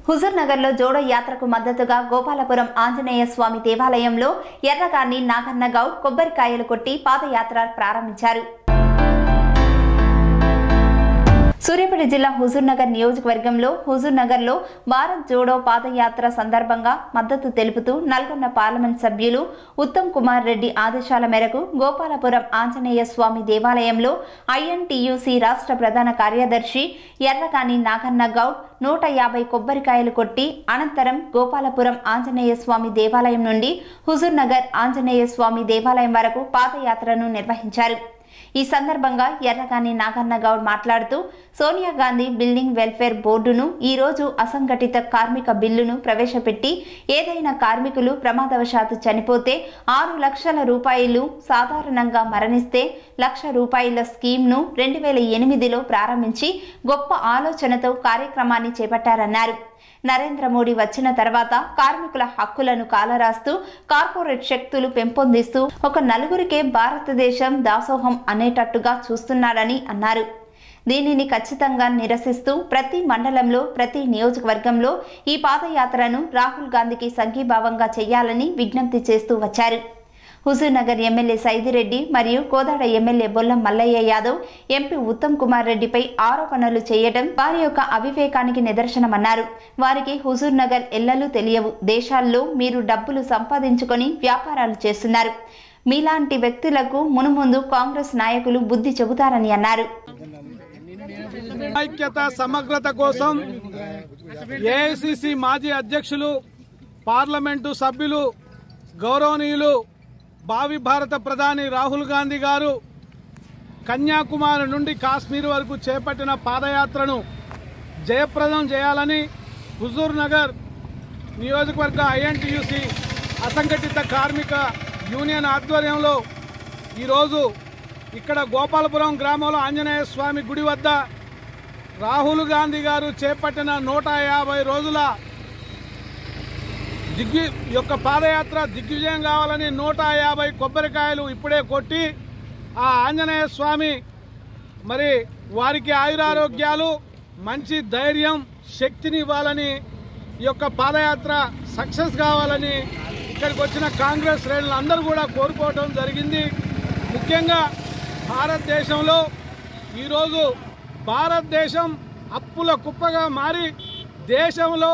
హుజూర్ నగర్లో జోడో యాత్రకు మద్దతుగా గోపాలపురం ఆంజనేయ స్వామి దేవాలయంలో ఎర్రగాన్ని నాగన్న గౌడ్ కొబ్బరికాయలు కొట్టి పాదయాత్ర ప్రారంభించారు సూర్యాపేట జిల్లా హుజూర్ నగర్ నియోజకవర్గంలో హుజూర్ నగర్లో భారత్ జోడో పాదయాత్ర సందర్భంగా మద్దతు తెలుపుతూ నల్గొండ పార్లమెంట్ సభ్యులు ఉత్తమ్ కుమార్ రెడ్డి ఆదేశాల మేరకు గోపాలపురం ఆంజనేయ స్వామి దేవాలయంలో ఐఎన్టీయూసీ రాష్ట్ర ప్రధాన కార్యదర్శి ఎర్రకాని నాగన్న గౌడ్ నూట యాభై కొబ్బరికాయలు కొట్టి అనంతరం గోపాలపురం ఆంజనేయ స్వామి దేవాలయం నుండి హుజూర్ నగర్ ఆంజనేయ స్వామి దేవాలయం వరకు పాదయాత్రను నిర్వహించారు ఈ సందర్భంగా ఎర్రగాని నాగన్న గౌడ్ మాట్లాడుతూ సోనియా గాంధీ బిల్డింగ్ వెల్ఫేర్ బోర్డును ఈ రోజు అసంఘటిత కార్మిక బిల్లును ప్రవేశపెట్టి ఏదైనా కార్మికులు ప్రమాదవశాత్తు చనిపోతే ఆరు లక్షల రూపాయలు సాధారణంగా మరణిస్తే లక్ష రూపాయల స్కీమ్ను రెండు వేల ఎనిమిదిలో ప్రారంభించి గొప్ప ఆలోచనతో కార్యక్రమాన్ని చేపట్టారన్నారు నరేంద్ర మోడీ వచ్చిన తర్వాత కార్మికుల హక్కులను కాలరాస్తూ కార్పొరేట్ శక్తులు పెంపొందిస్తూ ఒక నలుగురికే భారతదేశం దాసోహం అనేటట్టుగా చూస్తున్నాడని అన్నారు దీనిని ఖచ్చితంగా నిరసిస్తూ ప్రతి మండలంలో ప్రతి నియోజకవర్గంలో ఈ పాదయాత్రను రాహుల్ గాంధీకి సంఘీభావంగా చేయాలని విజ్ఞప్తి చేస్తూ వచ్చారు హుజూర్నగర్ ఎమ్మెల్యే సైదిరెడ్డి మరియు కోదాడ ఎమ్మెల్యే బొల్లం మల్లయ్య యాదవ్ ఎంపీ ఉత్తమ్ కుమార్ రెడ్డిపై ఆరోపణలు చేయడం వారి యొక్క అవివేకానికి నిదర్శనమన్నారు వారికి హుజూర్ నగర్ ఎల్లలు తెలియవు దేశాల్లో మీరు డబ్బులు సంపాదించుకొని వ్యాపారాలు చేస్తున్నారు మీలాంటి వ్యక్తులకు మునుముందు కాంగ్రెస్ నాయకులు బుద్ధి చెబుతారని అన్నారు ఐక్యత సమగ్రత కోసం ఏఐసిసి మాజీ అధ్యక్షులు పార్లమెంటు సభ్యులు గౌరవనీయులు భావి భారత ప్రధాని రాహుల్ గాంధీ గారు కన్యాకుమారి నుండి కాశ్మీర్ వరకు చేపట్టిన పాదయాత్రను జయప్రదం చేయాలని హుజూర్ నగర్ నియోజకవర్గ ఐఎన్టీయూసీ అసంఘటిత కార్మిక యూనియన్ ఆధ్వర్యంలో ఈరోజు ఇక్కడ గోపాలపురం గ్రామంలో ఆంజనేయ స్వామి గుడి వద్ద రాహుల్ గాంధీ గారు చేపట్టిన నూట యాభై రోజుల దిగ్వి యొక్క పాదయాత్ర దిగ్విజయం కావాలని నూట యాభై కొబ్బరికాయలు ఇప్పుడే కొట్టి ఆ ఆంజనేయ స్వామి మరి వారికి ఆయురారోగ్యాలు మంచి ధైర్యం శక్తిని ఇవ్వాలని ఈ యొక్క పాదయాత్ర సక్సెస్ కావాలని ఇక్కడికి వచ్చిన కాంగ్రెస్ శ్రేణులు అందరూ కూడా కోరుకోవడం జరిగింది ముఖ్యంగా భారతదేశంలో ఈరోజు భారతదేశం అప్పుల కుప్పగా మారి దేశంలో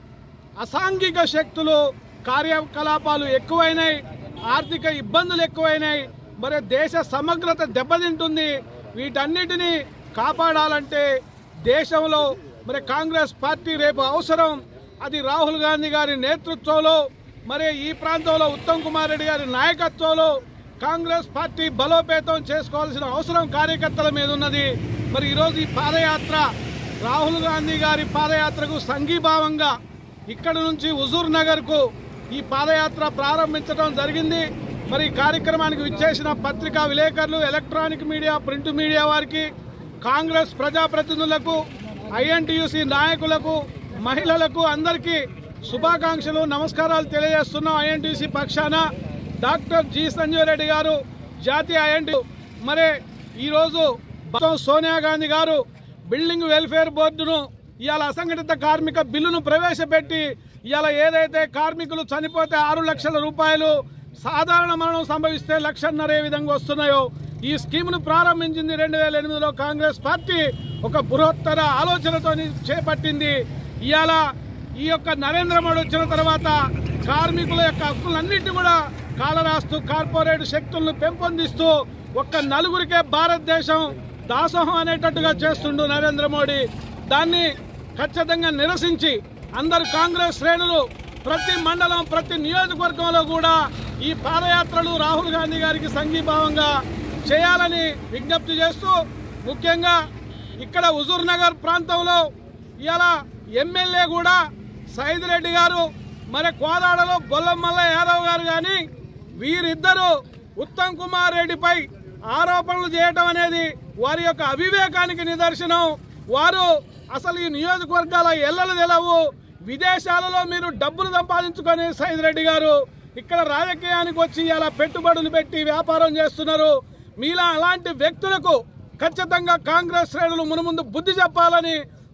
అసాంఘిక శక్తులు కార్యకలాపాలు ఎక్కువైనాయి ఆర్థిక ఇబ్బందులు ఎక్కువైనాయి మరి దేశ సమగ్రత దెబ్బతింటుంది వీటన్నిటిని కాపాడాలంటే దేశంలో మరి కాంగ్రెస్ పార్టీ రేపు అవసరం అది రాహుల్ గాంధీ గారి నేతృత్వంలో మరి ఈ ప్రాంతంలో ఉత్తమ్ కుమార్ రెడ్డి గారి నాయకత్వంలో కాంగ్రెస్ పార్టీ బలోపేతం చేసుకోవాల్సిన అవసరం కార్యకర్తల మీద ఉన్నది మరి ఈరోజు ఈ పాదయాత్ర రాహుల్ గాంధీ గారి పాదయాత్రకు సంఘీభావంగా ఇక్కడ నుంచి హుజూర్ నగర్ కు ఈ పాదయాత్ర ప్రారంభించడం జరిగింది మరి ఈ కార్యక్రమానికి విచ్చేసిన పత్రికా విలేకరులు ఎలక్ట్రానిక్ మీడియా ప్రింట్ మీడియా వారికి కాంగ్రెస్ ప్రజాప్రతినిధులకు ఐఎన్టీయూసీ నాయకులకు మహిళలకు అందరికీ శుభాకాంక్షలు నమస్కారాలు తెలియజేస్తున్నాం ఐఎన్టీసీ పక్షాన డాక్టర్ జి సంజీవ్ రెడ్డి గారు జాతీయ ఐఎన్టీ మరి ఈరోజు మొత్తం సోనియా గాంధీ గారు బిల్డింగ్ వెల్ఫేర్ బోర్డును ఇవాళ అసంఘటిత కార్మిక బిల్లును ప్రవేశపెట్టి ఇవాళ ఏదైతే కార్మికులు చనిపోతే ఆరు లక్షల రూపాయలు సాధారణ మరణం సంభవిస్తే లక్షన్నర ఏ విధంగా వస్తున్నాయో ఈ స్కీమ్ను ప్రారంభించింది రెండు వేల ఎనిమిదిలో కాంగ్రెస్ పార్టీ ఒక బృహత్తర ఆలోచనతో చేపట్టింది ఇవాళ ఈ యొక్క నరేంద్ర మోడీ వచ్చిన తర్వాత కార్మికుల యొక్క హక్కులన్నింటినీ కూడా కాలరాస్తూ కార్పొరేట్ శక్తులను పెంపొందిస్తూ ఒక్క నలుగురికే భారతదేశం దాసోహం అనేటట్టుగా చేస్తుండు నరేంద్ర మోడీ దాన్ని ఖచ్చితంగా నిరసించి అందరు కాంగ్రెస్ శ్రేణులు ప్రతి మండలం ప్రతి నియోజకవర్గంలో కూడా ఈ పాదయాత్రలు రాహుల్ గాంధీ గారికి సంఘీభావంగా చేయాలని విజ్ఞప్తి చేస్తూ ముఖ్యంగా ఇక్కడ హుజూర్ నగర్ ప్రాంతంలో ఇలా ఎమ్మెల్యే కూడా సైద్ రెడ్డి గారు మరి కోదాడలో గొల్లమల్ల యాదవ్ గారు కానీ వీరిద్దరూ ఉత్తమ్ కుమార్ రెడ్డిపై ఆరోపణలు చేయటం అనేది వారి యొక్క అవివేకానికి నిదర్శనం వారు అసలు ఈ నియోజకవర్గాల ఎల్లలు తెలవు విదేశాలలో మీరు డబ్బులు సంపాదించుకొని సైద్ రెడ్డి గారు ఇక్కడ రాజకీయానికి వచ్చి ఇలా పెట్టుబడులు పెట్టి వ్యాపారం చేస్తున్నారు మీలా అలాంటి వ్యక్తులకు ఖచ్చితంగా కాంగ్రెస్ శ్రేణులు మునుముందు బుద్ధి చెప్పాలని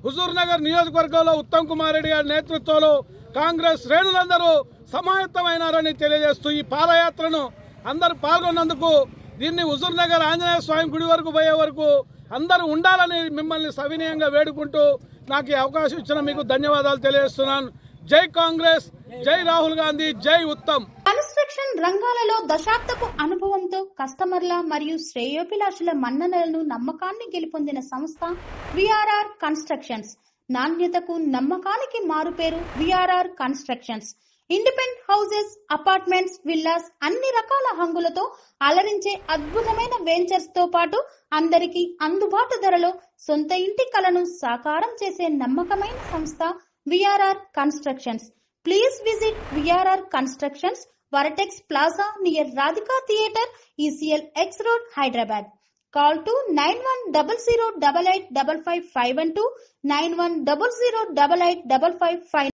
హుజూర్ నగర్ నియోజకవర్గంలో ఉత్తమ్ కుమార్ రెడ్డి గారి నేతృత్వంలో కాంగ్రెస్ శ్రేణులందరూ సమాయత్తమైనారని తెలియజేస్తూ ఈ పాదయాత్రను అందరూ పాల్గొన్నందుకు దీన్ని హుజూర్ నగర్ ఆంజనేయ స్వామి గుడి వరకు పోయే వరకు అందరూ ఉండాలని మిమ్మల్ని సవినయంగా వేడుకుంటూ నాకు ఈ అవకాశం ఇచ్చిన మీకు ధన్యవాదాలు తెలియజేస్తున్నాను జై కాంగ్రెస్ జై రాహుల్ గాంధీ జై ఉత్తమ్ కన్స్ట్రక్షన్ రంగాలలో దశాబ్దపు అనుభవంతో కస్టమర్ల మరియు శ్రేయోభిలాషుల మన్ననలను నమ్మకాన్ని గెలుపొందిన సంస్థ విఆర్ఆర్ కన్స్ట్రక్షన్స్ నాణ్యతకు నమ్మకానికి మారుపేరు VRR constructions independent houses apartments villas అన్ని రకాల హంగులతో అలరించే అద్భుతమైన వెంచర్స్ తో పాటు అందరికీ అందుబాటు ధరలో సొంత ఇంటి కలను సాకారం చేసే నమ్మకమైన సంస్థ VRR constructions please visit VRR constructions vertex plaza near Radhika theatre ECIL X road Hyderabad call to nine one double zero double eight double five five one two nine one double zero double eight double five five